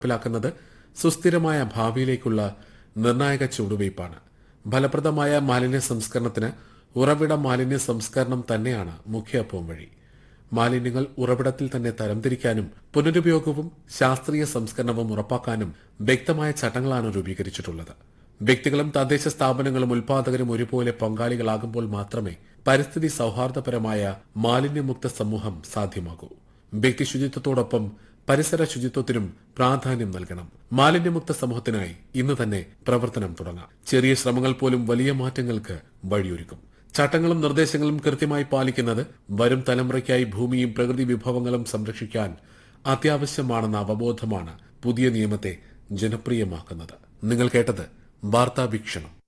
നടപ്പിലാക്കുന്നത് സുസ്ഥിരമായ ഭാവിയിലേക്കുള്ള നിർണായക ചുവടുവയ്പ്പാണ് ഫലപ്രദമായ മാലിന്യ സംസ്കരണത്തിന് ഉറവിട മാലിന്യ സംസ്കരണം തന്നെയാണ് മുഖ്യ പോംവഴി മാലിന്യങ്ങൾ ഉറവിടത്തിൽ തന്നെ തരംതിരിക്കാനും പുനരുപയോഗവും ശാസ്ത്രീയ സംസ്കരണവും ഉറപ്പാക്കാനും വ്യക്തമായ ചട്ടങ്ങളാണ് രൂപീകരിച്ചിട്ടുള്ളത് വ്യക്തികളും തദ്ദേശ സ്ഥാപനങ്ങളും ഉൽപാദകരും ഒരുപോലെ പങ്കാളികളാകുമ്പോൾ മാത്രമേ പരിസ്ഥിതി സൌഹാർദ്ദപരമായ മാലിന്യമുക്ത സമൂഹം സാധ്യമാകൂ വ്യക്തി ശുചിത്വത്തോടൊപ്പം പരിസര ശുചിത്വത്തിനും പ്രാധാന്യം നൽകണം മാലിന്യമുക്ത സമൂഹത്തിനായി ഇന്ന് തന്നെ പ്രവർത്തനം തുടങ്ങാം ചെറിയ ശ്രമങ്ങൾ പോലും വലിയ മാറ്റങ്ങൾക്ക് വഴിയൊരുക്കും ചട്ടങ്ങളും നിർദ്ദേശങ്ങളും കൃത്യമായി പാലിക്കുന്നത് വരും തലമുറയ്ക്കായി ഭൂമിയും പ്രകൃതി വിഭവങ്ങളും സംരക്ഷിക്കാൻ അത്യാവശ്യമാണെന്ന അവബോധമാണ് പുതിയ നിയമത്തെ ജനപ്രിയമാക്കുന്നത് നിങ്ങൾ കേട്ടത് വാർത്താ വീക്ഷണം